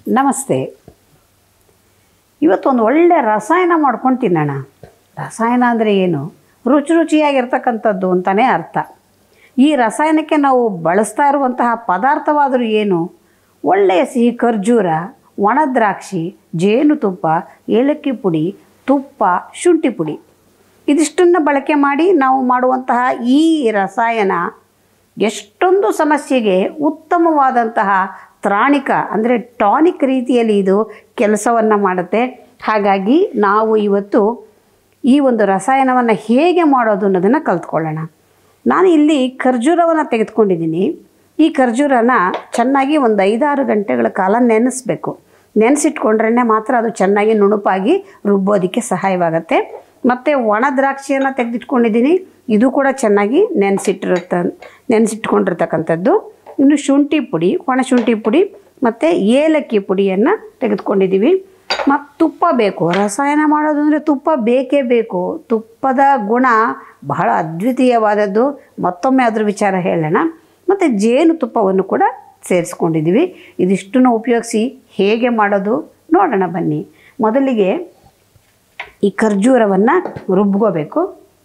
ನಮಸ್ತೆ ಇವತ್ತೊಂದು ಒಳ್ಳೆ ರಸಾಯನ ಮಾಡ್ಕೊಂಡು ತಿನ್ನೋಣ ರಸಾಯನ ಅಂದರೆ ಏನು ರುಚಿ ರುಚಿಯಾಗಿರ್ತಕ್ಕಂಥದ್ದು ಅಂತಲೇ ಅರ್ಥ ಈ ರಸಾಯನಕ್ಕೆ ನಾವು ಬಳಸ್ತಾ ಇರುವಂತಹ ಪದಾರ್ಥವಾದರೂ ಏನು ಒಳ್ಳೆಯ ಸಿಹಿ ಖರ್ಜೂರ ಒಣ ದ್ರಾಕ್ಷಿ ಜೇನುತುಪ್ಪ ಏಲಕ್ಕಿ ಪುಡಿ ತುಪ್ಪ ಶುಂಠಿ ಪುಡಿ ಇದಿಷ್ಟನ್ನು ಬಳಕೆ ಮಾಡಿ ನಾವು ಮಾಡುವಂತಹ ಈ ರಸಾಯನ ಎಷ್ಟೊಂದು ಸಮಸ್ಯೆಗೆ ಉತ್ತಮವಾದಂತಹ ತ್ರಾಣಿಕ ಅಂದರೆ ಟಾನಿಕ್ ರೀತಿಯಲ್ಲಿ ಇದು ಕೆಲಸವನ್ನು ಮಾಡುತ್ತೆ ಹಾಗಾಗಿ ನಾವು ಇವತ್ತು ಈ ಒಂದು ರಸಾಯನವನ್ನು ಹೇಗೆ ಮಾಡೋದು ಅನ್ನೋದನ್ನು ಕಲ್ತ್ಕೊಳ್ಳೋಣ ನಾನು ಇಲ್ಲಿ ಖರ್ಜೂರವನ್ನು ತೆಗೆದುಕೊಂಡಿದ್ದೀನಿ ಈ ಖರ್ಜೂರನ ಚೆನ್ನಾಗಿ ಒಂದು ಐದಾರು ಗಂಟೆಗಳ ಕಾಲ ನೆನೆಸ್ಬೇಕು ನೆನೆಸಿಟ್ಕೊಂಡ್ರೆ ಮಾತ್ರ ಅದು ಚೆನ್ನಾಗಿ ನುಣುಪಾಗಿ ರುಬ್ಬೋದಕ್ಕೆ ಸಹಾಯವಾಗುತ್ತೆ ಮತ್ತು ಒಣ ದ್ರಾಕ್ಷಿಯನ್ನು ತೆಗೆದಿಟ್ಕೊಂಡಿದ್ದೀನಿ ಇದು ಕೂಡ ಚೆನ್ನಾಗಿ ನೆನೆಸಿಟ್ಟಿರುತ್ತ ನೆನೆಸಿಟ್ಕೊಂಡಿರ್ತಕ್ಕಂಥದ್ದು ಇನ್ನು ಶುಂಠಿ ಪುಡಿ ಒಣ ಶುಂಠಿ ಪುಡಿ ಮತ್ತು ಏಲಕ್ಕಿ ಪುಡಿಯನ್ನು ತೆಗೆದುಕೊಂಡಿದ್ದೀವಿ ಮತ್ತು ತುಪ್ಪ ಬೇಕು ರಸಾಯನ ಮಾಡೋದು ಅಂದರೆ ತುಪ್ಪ ಬೇಕೇ ಬೇಕು ತುಪ್ಪದ ಗುಣ ಬಹಳ ಅದ್ವಿತೀಯವಾದದ್ದು ಮತ್ತೊಮ್ಮೆ ಅದ್ರ ವಿಚಾರ ಹೇಳೋಣ ಮತ್ತು ಜೇನುತುಪ್ಪವನ್ನು ಕೂಡ ಸೇರಿಸ್ಕೊಂಡಿದ್ದೀವಿ ಇದಿಷ್ಟನ್ನು ಉಪಯೋಗಿಸಿ ಹೇಗೆ ಮಾಡೋದು ನೋಡೋಣ ಬನ್ನಿ ಮೊದಲಿಗೆ ಈ ಖರ್ಜೂರವನ್ನು ರುಬ್ಕೋಬೇಕು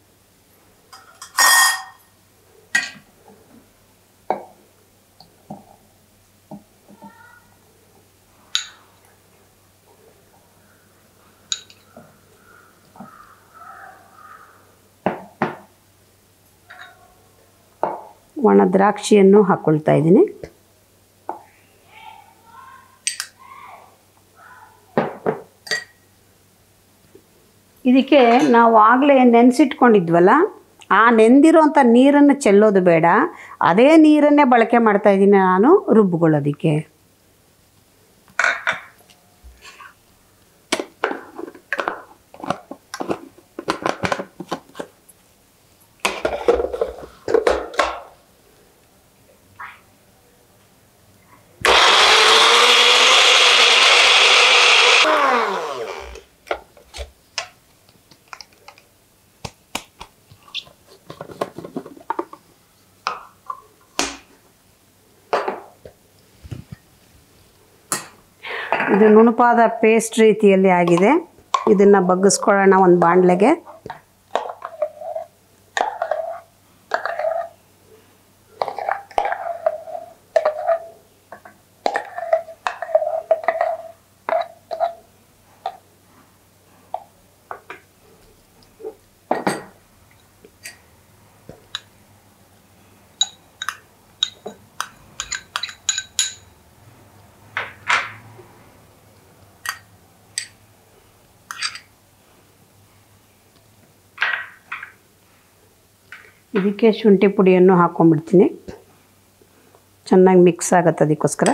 ಒಣ ದ್ರಾಕ್ಷಿಯನ್ನು ಹಾಕ್ಕೊಳ್ತಾ ಇದ್ದೀನಿ ಇದಕ್ಕೆ ನಾವು ಆಗಲೇ ನೆನೆಸಿಟ್ಕೊಂಡಿದ್ವಲ್ಲ ಆ ನೆಂದಿರೋಂಥ ನೀರನ್ನು ಚೆಲ್ಲೋದು ಬೇಡ ಅದೇ ನೀರನ್ನೇ ಬಳಕೆ ಮಾಡ್ತಾ ಇದ್ದೀನಿ ನಾನು ರುಬ್ಕೊಳ್ಳೋದಕ್ಕೆ ಇದು ನುಣುಪಾದ ಪೇಸ್ಟ್ ರೀತಿಯಲ್ಲಿ ಆಗಿದೆ ಇದನ್ನು ಬಗ್ಗಿಸ್ಕೊಳ್ಳೋಣ ಒಂದು ಬಾಣಲೆಗೆ ಇದಕ್ಕೆ ಶುಂಠಿ ಪುಡಿಯನ್ನು ಹಾಕ್ಕೊಂಡ್ಬಿಡ್ತೀನಿ ಚೆನ್ನಾಗಿ ಮಿಕ್ಸ್ ಆಗುತ್ತೆ ಅದಕ್ಕೋಸ್ಕರ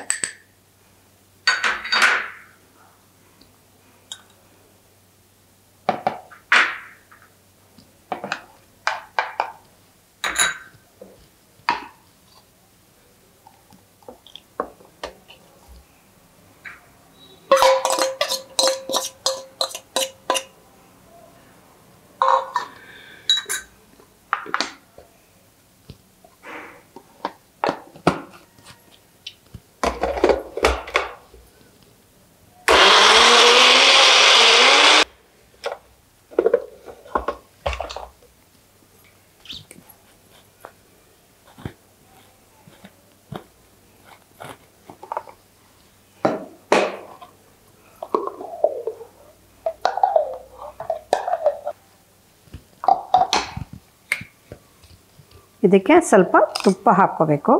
ಇದಕ್ಕೆ ಸ್ವಲ್ಪ ತುಪ್ಪ ಹಾಕ್ಕೋಬೇಕು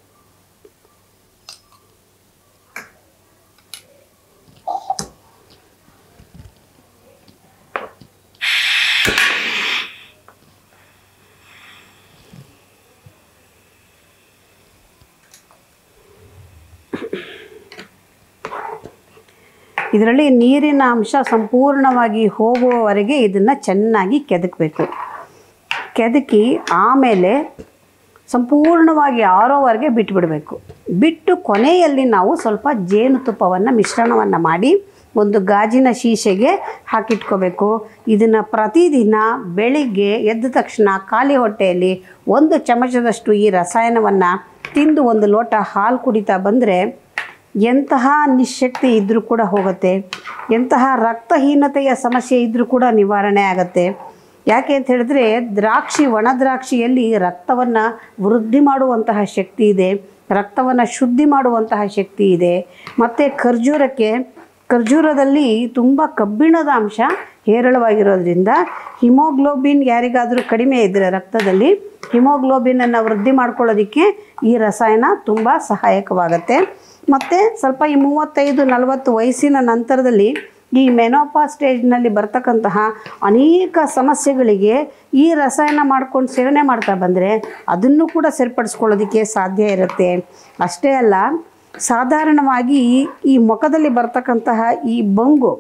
ಇದರಲ್ಲಿ ನೀರಿನ ಅಂಶ ಸಂಪೂರ್ಣವಾಗಿ ಹೋಗುವವರೆಗೆ ಇದನ್ನು ಚೆನ್ನಾಗಿ ಕೆದಕಬೇಕು ಕೆದಕಿ ಆಮೇಲೆ ಸಂಪೂರ್ಣವಾಗಿ ಆರೋವರೆಗೆ ಬಿಟ್ಟುಬಿಡಬೇಕು ಬಿಟ್ಟು ಕೊನೆಯಲ್ಲಿ ನಾವು ಸ್ವಲ್ಪ ಜೇನುತುಪ್ಪವನ್ನು ಮಿಶ್ರಣವನ್ನು ಮಾಡಿ ಒಂದು ಗಾಜಿನ ಶೀಶೆಗೆ ಹಾಕಿಟ್ಕೋಬೇಕು ಇದನ್ನು ಪ್ರತಿದಿನ ಬೆಳಿಗ್ಗೆ ಎದ್ದ ತಕ್ಷಣ ಖಾಲಿ ಹೊಟ್ಟೆಯಲ್ಲಿ ಒಂದು ಚಮಚದಷ್ಟು ಈ ರಸಾಯನವನ್ನು ತಿಂದು ಒಂದು ಲೋಟ ಹಾಲು ಕುಡಿತಾ ಬಂದರೆ ಎಂತಹ ನಿಶಕ್ತಿ ಇದ್ದರೂ ಕೂಡ ಹೋಗುತ್ತೆ ಎಂತಹ ರಕ್ತಹೀನತೆಯ ಸಮಸ್ಯೆ ಇದ್ದರೂ ಕೂಡ ನಿವಾರಣೆ ಆಗುತ್ತೆ ಯಾಕೆ ಅಂತ ಹೇಳಿದ್ರೆ ದ್ರಾಕ್ಷಿ ಒಣ ದ್ರಾಕ್ಷಿಯಲ್ಲಿ ರಕ್ತವನ್ನು ವೃದ್ಧಿ ಮಾಡುವಂತಹ ಶಕ್ತಿ ಇದೆ ರಕ್ತವನ್ನು ಶುದ್ಧಿ ಮಾಡುವಂತಹ ಶಕ್ತಿ ಇದೆ ಮತ್ತು ಖರ್ಜೂರಕ್ಕೆ ಖರ್ಜೂರದಲ್ಲಿ ತುಂಬ ಕಬ್ಬಿಣದ ಅಂಶ ಹೇರಳವಾಗಿರೋದ್ರಿಂದ ಹಿಮೋಗ್ಲೋಬಿನ್ ಯಾರಿಗಾದರೂ ಕಡಿಮೆ ಇದ್ದರೆ ರಕ್ತದಲ್ಲಿ ಹಿಮೋಗ್ಲೋಬಿನನ್ನು ವೃದ್ಧಿ ಮಾಡ್ಕೊಳ್ಳೋದಕ್ಕೆ ಈ ರಸಾಯನ ತುಂಬ ಸಹಾಯಕವಾಗುತ್ತೆ ಮತ್ತು ಸ್ವಲ್ಪ ಈ ಮೂವತ್ತೈದು ನಲವತ್ತು ವಯಸ್ಸಿನ ನಂತರದಲ್ಲಿ ಈ ಮೆನೋಪಾ ಸ್ಟೇಜ್ನಲ್ಲಿ ಬರ್ತಕ್ಕಂತಹ ಅನೇಕ ಸಮಸ್ಯೆಗಳಿಗೆ ಈ ರಸಾಯನ ಮಾಡ್ಕೊಂಡು ಸೇವನೆ ಮಾಡ್ತಾ ಬಂದರೆ ಅದನ್ನು ಕೂಡ ಸರಿಪಡಿಸ್ಕೊಳ್ಳೋದಕ್ಕೆ ಸಾಧ್ಯ ಇರುತ್ತೆ ಅಷ್ಟೇ ಅಲ್ಲ ಸಾಧಾರಣವಾಗಿ ಈ ಮುಖದಲ್ಲಿ ಬರ್ತಕ್ಕಂತಹ ಈ ಬಂಗು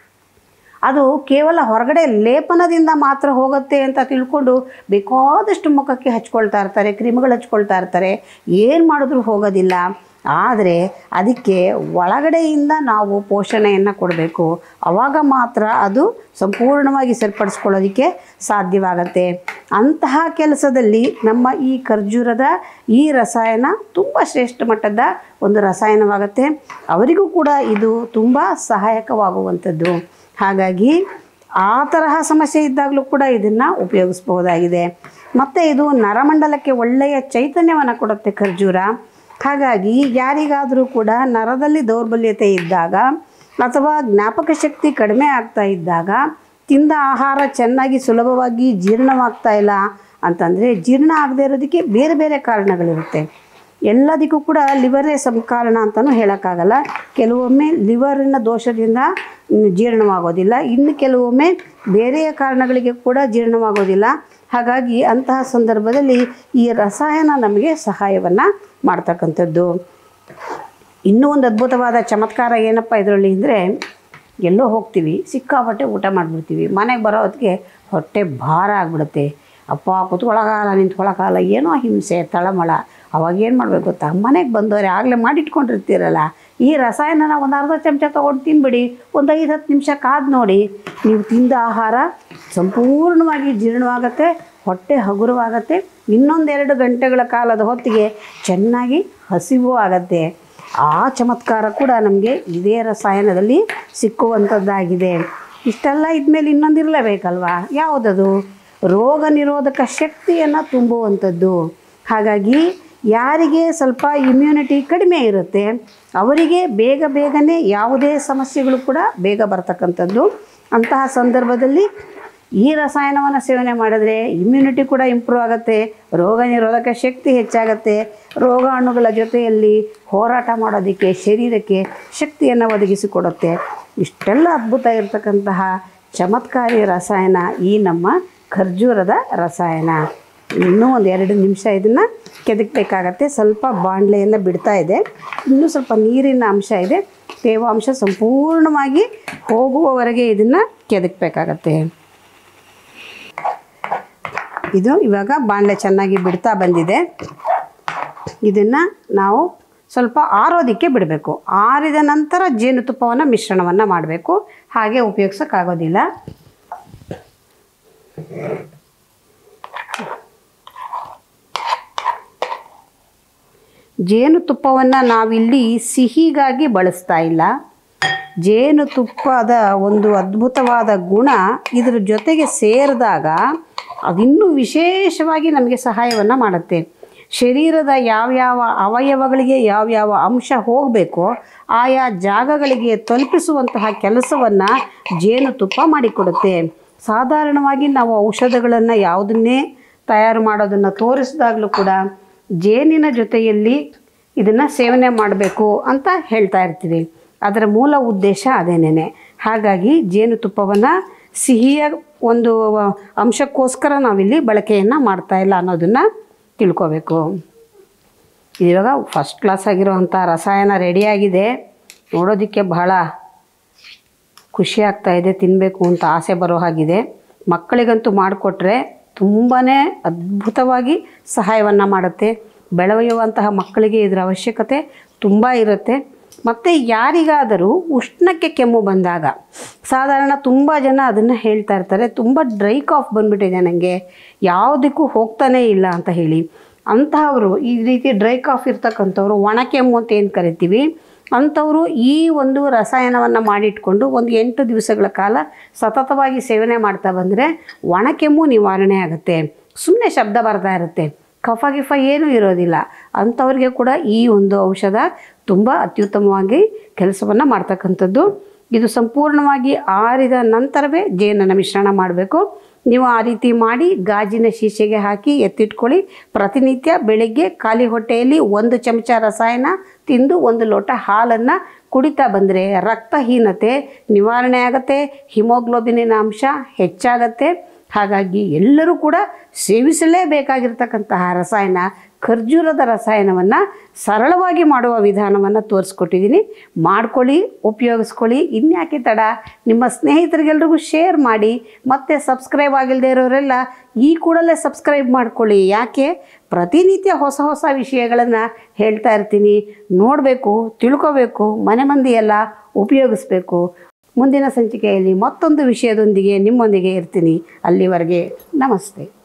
ಅದು ಕೇವಲ ಹೊರಗಡೆ ಲೇಪನದಿಂದ ಮಾತ್ರ ಹೋಗುತ್ತೆ ಅಂತ ತಿಳ್ಕೊಂಡು ಬೇಕಾದಷ್ಟು ಮುಖಕ್ಕೆ ಹಚ್ಕೊಳ್ತಾ ಇರ್ತಾರೆ ಕ್ರಿಮಿಗಳು ಹಚ್ಕೊಳ್ತಾ ಇರ್ತಾರೆ ಏನು ಮಾಡಿದ್ರೂ ಹೋಗೋದಿಲ್ಲ ಆದರೆ ಅದಕ್ಕೆ ಒಳಗಡೆಯಿಂದ ನಾವು ಪೋಷಣೆಯನ್ನು ಕೊಡಬೇಕು ಆವಾಗ ಮಾತ್ರ ಅದು ಸಂಪೂರ್ಣವಾಗಿ ಸರಿಪಡಿಸ್ಕೊಳ್ಳೋದಕ್ಕೆ ಸಾಧ್ಯವಾಗತ್ತೆ ಅಂತಹ ಕೆಲಸದಲ್ಲಿ ನಮ್ಮ ಈ ಖರ್ಜೂರದ ಈ ರಸಾಯನ ತುಂಬ ಶ್ರೇಷ್ಠ ಮಟ್ಟದ ಒಂದು ರಸಾಯನವಾಗುತ್ತೆ ಅವರಿಗೂ ಕೂಡ ಇದು ತುಂಬ ಸಹಾಯಕವಾಗುವಂಥದ್ದು ಹಾಗಾಗಿ ಆ ತರಹ ಸಮಸ್ಯೆ ಇದ್ದಾಗಲೂ ಕೂಡ ಇದನ್ನು ಉಪಯೋಗಿಸ್ಬಹುದಾಗಿದೆ ಮತ್ತು ಇದು ನರಮಂಡಲಕ್ಕೆ ಒಳ್ಳೆಯ ಚೈತನ್ಯವನ್ನು ಕೊಡುತ್ತೆ ಖರ್ಜೂರ ಹಾಗಾಗಿ ಯಾರಿಗಾದರೂ ಕೂಡ ನರದಲ್ಲಿ ದೌರ್ಬಲ್ಯತೆ ಇದ್ದಾಗ ಅಥವಾ ಜ್ಞಾಪಕ ಶಕ್ತಿ ಕಡಿಮೆ ಆಗ್ತಾ ಇದ್ದಾಗ ತಿಂದ ಆಹಾರ ಚೆನ್ನಾಗಿ ಸುಲಭವಾಗಿ ಜೀರ್ಣವಾಗ್ತಾ ಇಲ್ಲ ಅಂತಂದರೆ ಜೀರ್ಣ ಆಗದೇ ಇರೋದಕ್ಕೆ ಬೇರೆ ಬೇರೆ ಕಾರಣಗಳಿರುತ್ತೆ ಎಲ್ಲದಕ್ಕೂ ಕೂಡ ಲಿವರೇ ಸಂ ಕಾರಣ ಅಂತಲೂ ಹೇಳೋಕ್ಕಾಗಲ್ಲ ಕೆಲವೊಮ್ಮೆ ಲಿವರಿನ ದೋಷದಿಂದ ಮ್, ಜೀರ್ಣವಾಗೋದಿಲ್ಲ ಇನ್ನು ಕೆಲವೊಮ್ಮೆ ಬೇರೆಯ ಕಾರಣಗಳಿಗೆ ಕೂಡ ಜೀರ್ಣವಾಗೋದಿಲ್ಲ ಹಾಗಾಗಿ ಅಂತಹ ಸಂದರ್ಭದಲ್ಲಿ ಈ ರಸಾಯನ ನಮಗೆ ಸಹಾಯವನ್ನು ಮಾಡ್ತಕ್ಕಂಥದ್ದು ಇನ್ನೂ ಒಂದು ಅದ್ಭುತವಾದ ಚಮತ್ಕಾರ ಏನಪ್ಪ ಇದರಲ್ಲಿ ಅಂದರೆ ಎಲ್ಲೋ ಹೋಗ್ತೀವಿ ಸಿಕ್ಕಾಪಟ್ಟೆ ಊಟ ಮಾಡಿಬಿಡ್ತೀವಿ ಮನೆಗೆ ಬರೋ ಹೊತ್ತಿಗೆ ಹೊಟ್ಟೆ ಭಾರ ಆಗಿಬಿಡುತ್ತೆ ಅಪ್ಪ ಕುತ್ಕೊಳ್ಳೋಕ್ಕಾಗಲ್ಲ ನಿಂತ್ಕೊಳ್ಳೋಕ್ಕಾಗಲ್ಲ ಏನೋ ಹಿಂಸೆ ತಳಮಳ ಅವಾಗ ಏನು ಮಾಡಬೇಕು ಗೊತ್ತಾ ಮನೆಗೆ ಬಂದವ್ರೆ ಆಗಲೇ ಮಾಡಿಟ್ಕೊಂಡಿರ್ತೀರಲ್ಲ ಈ ರಸಾಯನನ ಒಂದು ಅರ್ಧ ಚಮಚ ತೊಗೊಂಡು ತಿನ್ಬಿಡಿ ಒಂದು ಐದು ಹತ್ತು ನಿಮಿಷ ಕಾದು ನೋಡಿ ನೀವು ತಿಂದ ಆಹಾರ ಸಂಪೂರ್ಣವಾಗಿ ಜೀರ್ಣವಾಗತ್ತೆ ಹೊಟ್ಟೆ ಹಗುರವಾಗತ್ತೆ ಇನ್ನೊಂದೆರಡು ಗಂಟೆಗಳ ಕಾಲದ ಹೊತ್ತಿಗೆ ಚೆನ್ನಾಗಿ ಹಸಿವು ಆಗತ್ತೆ ಆ ಚಮತ್ಕಾರ ಕೂಡ ನಮಗೆ ಇದೇ ರಸಾಯನದಲ್ಲಿ ಸಿಕ್ಕುವಂಥದ್ದಾಗಿದೆ ಇಷ್ಟೆಲ್ಲ ಇದ್ಮೇಲೆ ಇನ್ನೊಂದಿರಲೇಬೇಕಲ್ವಾ ಯಾವುದದು ರೋಗ ನಿರೋಧಕ ಶಕ್ತಿಯನ್ನು ತುಂಬುವಂಥದ್ದು ಹಾಗಾಗಿ ಯಾರಿಗೆ ಸ್ವಲ್ಪ ಇಮ್ಯುನಿಟಿ ಕಡಿಮೆ ಇರುತ್ತೆ ಅವರಿಗೆ ಬೇಗ ಬೇಗನೆ ಯಾವುದೇ ಸಮಸ್ಯೆಗಳು ಕೂಡ ಬೇಗ ಬರ್ತಕ್ಕಂಥದ್ದು ಅಂತಹ ಸಂದರ್ಭದಲ್ಲಿ ಈ ರಸಾಯನವನ್ನು ಸೇವನೆ ಮಾಡಿದ್ರೆ ಇಮ್ಯುನಿಟಿ ಕೂಡ ಇಂಪ್ರೂವ್ ಆಗುತ್ತೆ ರೋಗ ನಿರೋಧಕ ಶಕ್ತಿ ಹೆಚ್ಚಾಗುತ್ತೆ ರೋಗಾಣುಗಳ ಜೊತೆಯಲ್ಲಿ ಹೋರಾಟ ಮಾಡೋದಕ್ಕೆ ಶರೀರಕ್ಕೆ ಶಕ್ತಿಯನ್ನು ಒದಗಿಸಿಕೊಡುತ್ತೆ ಇಷ್ಟೆಲ್ಲ ಅದ್ಭುತ ಇರತಕ್ಕಂತಹ ಚಮತ್ಕಾರಿ ರಸಾಯನ ಈ ನಮ್ಮ ಖರ್ಜೂರದ ರಸಾಯನ ಇನ್ನೂ ಒಂದು ಎರಡು ನಿಮಿಷ ಇದನ್ನು ಕೆದಕಬೇಕಾಗತ್ತೆ ಸ್ವಲ್ಪ ಬಾಣಲೆಯನ್ನು ಬಿಡ್ತಾ ಇದೆ ಇನ್ನೂ ಸ್ವಲ್ಪ ನೀರಿನ ಅಂಶ ಇದೆ ತೇವಾಂಶ ಸಂಪೂರ್ಣವಾಗಿ ಹೋಗುವವರೆಗೆ ಇದನ್ನು ಕೆದಕಬೇಕಾಗತ್ತೆ ಇದು ಇವಾಗ ಬಾಣಲೆ ಚೆನ್ನಾಗಿ ಬಿಡ್ತಾ ಬಂದಿದೆ ಇದನ್ನು ನಾವು ಸ್ವಲ್ಪ ಆರೋದಕ್ಕೆ ಬಿಡಬೇಕು ಆರಿದ ನಂತರ ಜೇನುತುಪ್ಪವನ್ನು ಮಿಶ್ರಣವನ್ನು ಮಾಡಬೇಕು ಹಾಗೆ ಉಪಯೋಗಿಸೋಕ್ಕಾಗೋದಿಲ್ಲ ಜೇನುತುಪ್ಪವನ್ನು ನಾವಿಲ್ಲಿ ಸಿಹಿಗಾಗಿ ಬಳಸ್ತಾ ಇಲ್ಲ ಜೇನುತುಪ್ಪದ ಒಂದು ಅದ್ಭುತವಾದ ಗುಣ ಇದರ ಜೊತೆಗೆ ಸೇರಿದಾಗ ಅದಿನ್ನೂ ವಿಶೇಷವಾಗಿ ನಮಗೆ ಸಹಾಯವನ್ನು ಮಾಡುತ್ತೆ ಶರೀರದ ಯಾವ್ಯಾವ ಅವಯವಗಳಿಗೆ ಯಾವ್ಯಾವ ಅಂಶ ಹೋಗಬೇಕೋ ಆಯಾ ಜಾಗಗಳಿಗೆ ತಲುಪಿಸುವಂತಹ ಕೆಲಸವನ್ನು ಜೇನುತುಪ್ಪ ಮಾಡಿಕೊಡುತ್ತೆ ಸಾಧಾರಣವಾಗಿ ನಾವು ಔಷಧಗಳನ್ನು ಯಾವುದನ್ನೇ ತಯಾರು ಮಾಡೋದನ್ನು ತೋರಿಸಿದಾಗಲೂ ಕೂಡ ಜೇನಿನ ಜೊತೆಯಲ್ಲಿ ಇದನ್ನು ಸೇವನೆ ಮಾಡಬೇಕು ಅಂತ ಹೇಳ್ತಾ ಇರ್ತೀವಿ ಅದರ ಮೂಲ ಉದ್ದೇಶ ಅದೇನೇನೆ ಹಾಗಾಗಿ ಜೇನುತುಪ್ಪವನ್ನು ಸಿಹಿಯ ಒಂದು ಅಂಶಕ್ಕೋಸ್ಕರ ನಾವಿಲ್ಲಿ ಬಳಕೆಯನ್ನು ಮಾಡ್ತಾ ಇಲ್ಲ ಅನ್ನೋದನ್ನು ತಿಳ್ಕೊಬೇಕು ಇವಾಗ ಫಸ್ಟ್ ಕ್ಲಾಸ್ ಆಗಿರೋವಂಥ ರಸಾಯನ ರೆಡಿಯಾಗಿದೆ ನೋಡೋದಕ್ಕೆ ಬಹಳ ಖುಷಿ ಆಗ್ತಾ ಇದೆ ತಿನ್ನಬೇಕು ಅಂತ ಆಸೆ ಬರೋ ಹಾಗಿದೆ ಮಕ್ಕಳಿಗಂತೂ ಮಾಡಿಕೊಟ್ರೆ ತುಂಬಾ ಅದ್ಭುತವಾಗಿ ಸಹಾಯವನ್ನು ಮಾಡುತ್ತೆ ಬೆಳೆಯುವಂತಹ ಮಕ್ಕಳಿಗೆ ಇದರ ಅವಶ್ಯಕತೆ ತುಂಬ ಇರುತ್ತೆ ಮತ್ತು ಯಾರಿಗಾದರೂ ಉಷ್ಣಕ್ಕೆ ಕೆಮ್ಮು ಬಂದಾಗ ಸಾಧಾರಣ ತುಂಬ ಜನ ಅದನ್ನು ಹೇಳ್ತಾ ಇರ್ತಾರೆ ತುಂಬ ಡ್ರೈ ಕಾಫ್ ಬಂದ್ಬಿಟ್ಟಿದೆ ನನಗೆ ಯಾವುದಕ್ಕೂ ಹೋಗ್ತಾನೇ ಇಲ್ಲ ಅಂತ ಹೇಳಿ ಅಂತಹವರು ಈ ರೀತಿ ಡ್ರೈ ಕಾಫ್ ಇರ್ತಕ್ಕಂಥವ್ರು ಒಣ ಕೆಮ್ಮು ಅಂತ ಏನು ಕರಿತೀವಿ ಅಂಥವರು ಈ ಒಂದು ರಸಾಯನವನ್ನು ಮಾಡಿಟ್ಕೊಂಡು ಒಂದು ಎಂಟು ದಿವಸಗಳ ಕಾಲ ಸತತವಾಗಿ ಸೇವನೆ ಮಾಡ್ತಾ ಬಂದರೆ ಒಣಕೆಮ್ಮು ನಿವಾರಣೆ ಆಗುತ್ತೆ ಸುಮ್ಮನೆ ಶಬ್ದ ಬರ್ತಾ ಇರುತ್ತೆ ಕಫ ಗಿಫ ಏನೂ ಇರೋದಿಲ್ಲ ಅಂಥವ್ರಿಗೆ ಕೂಡ ಈ ಒಂದು ಔಷಧ ತುಂಬ ಅತ್ಯುತ್ತಮವಾಗಿ ಕೆಲಸವನ್ನು ಮಾಡ್ತಕ್ಕಂಥದ್ದು ಇದು ಸಂಪೂರ್ಣವಾಗಿ ಆರಿದ ನಂತರವೇ ಜೇನನ್ನು ಮಿಶ್ರಣ ಮಾಡಬೇಕು ನೀವು ಆ ರೀತಿ ಮಾಡಿ ಗಾಜಿನ ಶೀಶೆಗೆ ಹಾಕಿ ಎತ್ತಿಟ್ಕೊಳ್ಳಿ ಪ್ರತಿನಿತ್ಯ ಬೆಳಗ್ಗೆ ಖಾಲಿ ಹೊಟ್ಟೆಯಲ್ಲಿ ಒಂದು ಚಮಚ ರಸಾಯನ ತಿಂದು ಒಂದು ಲೋಟ ಹಾಲನ್ನು ಕುಡಿತಾ ಬಂದರೆ ರಕ್ತಹೀನತೆ ನಿವಾರಣೆ ಆಗುತ್ತೆ ಹಿಮೋಗ್ಲೋಬಿನಿನ ಅಂಶ ಹೆಚ್ಚಾಗತ್ತೆ ಹಾಗಾಗಿ ಎಲ್ಲರೂ ಕೂಡ ಸೇವಿಸಲೇಬೇಕಾಗಿರ್ತಕ್ಕಂತಹ ರಸಾಯನ ಖರ್ಜೂರದ ರಸಾಯನವನ್ನು ಸರಳವಾಗಿ ಮಾಡುವ ವಿಧಾನವನ್ನು ತೋರಿಸ್ಕೊಟ್ಟಿದ್ದೀನಿ ಮಾಡ್ಕೊಳ್ಳಿ ಉಪಯೋಗಿಸ್ಕೊಳ್ಳಿ ಇನ್ಯಾಕೆ ತಡ ನಿಮ್ಮ ಸ್ನೇಹಿತರಿಗೆಲ್ರಿಗೂ ಶೇರ್ ಮಾಡಿ ಮತ್ತು ಸಬ್ಸ್ಕ್ರೈಬ್ ಆಗಿಲ್ಲದೆ ಇರೋರೆಲ್ಲ ಈ ಕೂಡಲೇ ಸಬ್ಸ್ಕ್ರೈಬ್ ಮಾಡ್ಕೊಳ್ಳಿ ಯಾಕೆ ಪ್ರತಿನಿತ್ಯ ಹೊಸ ಹೊಸ ವಿಷಯಗಳನ್ನು ಹೇಳ್ತಾ ಇರ್ತೀನಿ ನೋಡಬೇಕು ತಿಳ್ಕೋಬೇಕು ಮನೆ ಮಂದಿ ಎಲ್ಲ ಉಪಯೋಗಿಸ್ಬೇಕು ಮುಂದಿನ ಸಂಚಿಕೆಯಲ್ಲಿ ಮತ್ತೊಂದು ವಿಷಯದೊಂದಿಗೆ ನಿಮ್ಮೊಂದಿಗೆ ಇರ್ತೀನಿ ಅಲ್ಲಿವರೆಗೆ ನಮಸ್ತೆ